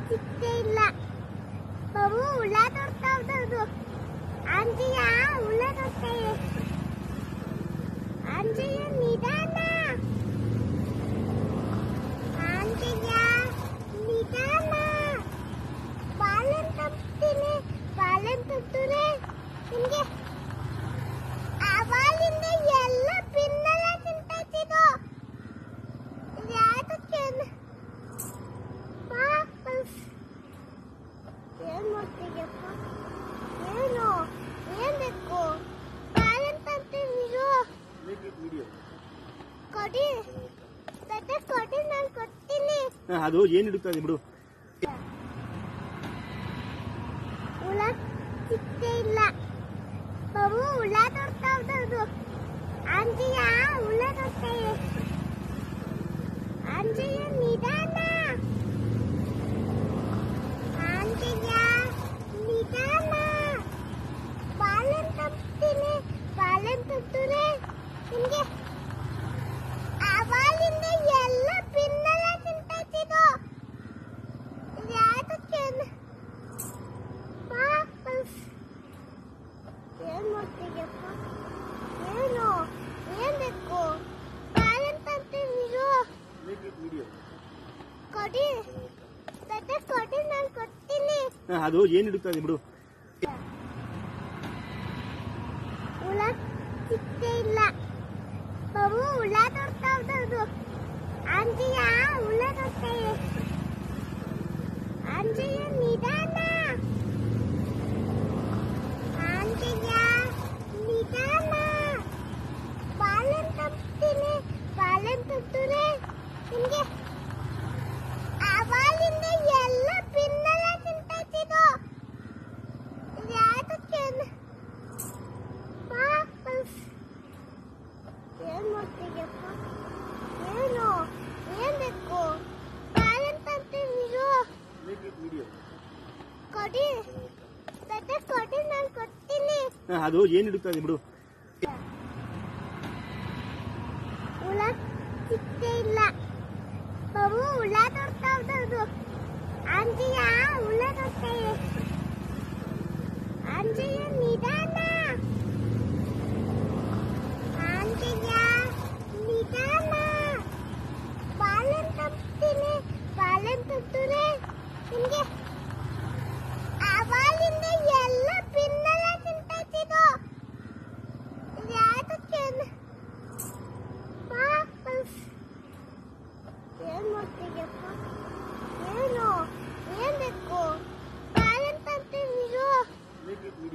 ಸಿಗ್ತೇ ಇಲ್ಲ ಬಾಬು ಹುಳ ನೋಡ್ತಾ ಹೋದದು ಆಂಜಯ್ಯ ಹುಳ ನೋಡ್ತಾ ಇದೆ ಆಂಜಯ್ಯ ನಿಧಾನ ಆಂಜಯ್ಯ ನಿಧಾನ ಬಾಲನ್ ತಪ್ತೀನಿ ಬಾಲನ್ ತಪ್ಪಿದ್ರೆ ನಿಮ್ಗೆ ಅವಾಗಿಂದ ಎಲ್ಲ ಪಿನ್ನೆಲ್ಲ ತಿಂತಾಯ್ತಿದ್ದು ಯಾತಕ್ಕೆ ವಾಪಸ್ ಏನ್ ಮಾಡ್ತೀಯಪ್ಪ ಏನು ಏನ್ ಬೇಕು ಬಾಲನ್ ತರ್ತೀನಿರು ಕೊಡಿ ಸದ್ಯ ಕೊಡಿ ನಾನು ಕೊಡ್ತೀನಿ ಅದು ಏನ್ ಹಿಡುತ್ತದೆ ಬಿಡು ಹುಳ ಸಿಗ್ತೇ ಇಲ್ಲ ಬಾಬು ಹುಳ ನೋಡ್ತಾ ಹೋದದು ಆಂಜಯ್ಯ ಹುಳ ನೋಡ್ತಾ ಇದೆ ಆಂಜಯ್ಯ ನಿಧಾನ ಆಂಜಯ್ಯ ನಿಧಾನ ಬಾಲನ್ ತಪ್ತೀನಿ ಬಾಲನ್ ತಪ್ಪಿದ್ರೆ ನಿಮ್ಗೆ ಅವಾಗಿಂದ ಎಲ್ಲ ಪಿನ್ನೆಲ್ಲ ತಿಂತಾಯ್ತಿದ್ದು ಯಾತಕ್ಕೆ ವಾಪಸ್ ಏನ್ ಮಾಡ್ತೀಯಪ್ಪ ಏನು ಏನ್ ಬೇಕು ಬಾಲನ್ ತರ್ತೀನಿರು ಕೊಡಿ ಸದ್ಯ ಕೊಡಿ ನಾನು ಕೊಡ್ತೀನಿ ಅದು ಏನ್ ಹಿಡುತ್ತದೆ ಬಿಡು ಹುಳ ಸಿಗ್ತೇ ಇಲ್ಲ ಬಾಬು ಹುಳ ನೋಡ್ತಾ ಹೋದದು ಆಂಜಯ್ಯ ಹುಳ ನೋಡ್ತಾ ಇದೆ ಆಂಜಯ್ಯ ನಿಧಾನ ಆಂಜಯ್ಯ ನಿಧಾನ ಬಾಲನ್ ತಪ್ತೀನಿ ಬಾಲನ್ ತಪ್ಪಿದ್ರೆ ನಿಮ್ಗೆ ಅವಾಗಿಂದ ಎಲ್ಲ ಪಿನ್ನೆಲ್ಲ ತಿಂತಾಯ್ತಿದ್ದು ಯಾತಕ್ಕೆ ವಾಪಸ್ ಏನ್ ಮಾಡ್ತೀಯಪ್ಪ ಏನು ಏನ್ ಬೇಕು ಬಾಲನ್ ತರ್ತೀನಿರು ಕೊಡಿ ಸದ್ಯ ಕೊಡಿ ನಾನು ಕೊಡ್ತೀನಿ ಅದು ಏನ್ ಹಿಡುತ್ತದೆ ಬಿಡು ಹುಳ ಸಿಗ್ತೇ ಇಲ್ಲ ಬಾಬು ಹುಳ ನೋಡ್ತಾ ಹೋದದು ಆಂಜಯ್ಯ ಹುಳ ನೋಡ್ತಾ ಇದೆ ಆಂಜಯ್ಯ ನಿಧಾನ ಬಾಲನ್ ತಪ್ತೀನಿ ಬಾಲನ್ ತಪ್ಪಿದ್ರೆ ನಿಮ್ಗೆ ಅವಾಗಿಂದ ಎಲ್ಲ ಪಿನ್ನೆಲ್ಲ ತಿಂತಾಯ್ತಿದ್ದು ಯಾತಕ್ಕೆ ವಾಪಸ್ ಏನ್ ಮಾಡ್ತೀಯಪ್ಪ ಏನು ಏನ್ ಬೇಕು ಬಾಲನ್ ತರ್ತೀನಿರು ಕೊಡಿ ಸದ್ಯ ಕೊಡಿ ನಾನು ಕೊಡ್ತೀನಿ ಹುಳ ಸಿಗ್ತೇ ಇಲ್ಲ ಬಾಬು ಹುಳ ನೋಡ್ತಾ ಹೋದದು ಆಂಜಯ್ಯ ಹುಳ ನೋಡ್ತಾ ಇದೆ ಆಂಜಯ್ಯ ನಿಧಾನ ಆಂಜಯ್ಯ ನಿಧಾನ ಬಾಲನ್ ತಪ್ತೀನಿ ಬಾಲನ್ ತಪ್ಪಿದ್ರೆ ನಿಮ್ಗೆ ಅವಾಗಿಂದ ಎಲ್ಲ ಪಿನ್ನೆಲ್ಲ ತಿಂತಾಯ್ತಿದ್ದು ಯಾತಕ್ಕೆ ವಾಪಸ್ ಏನ್ ಮಾಡ್ತೀಯಪ್ಪ ಏನು ಏನ್ ಬೇಕು ಬಾಲನ್ ತರ್ತೀನಿರು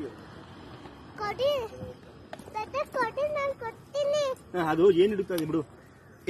ಕೊಡಿ ಸದ್ಯ ಕೊಡಿ ನಾನು ಕೊಡ್ತೀನಿ ಅದು ಏನ್ ಹಿಡುತ್ತದೆ ಬಿಡು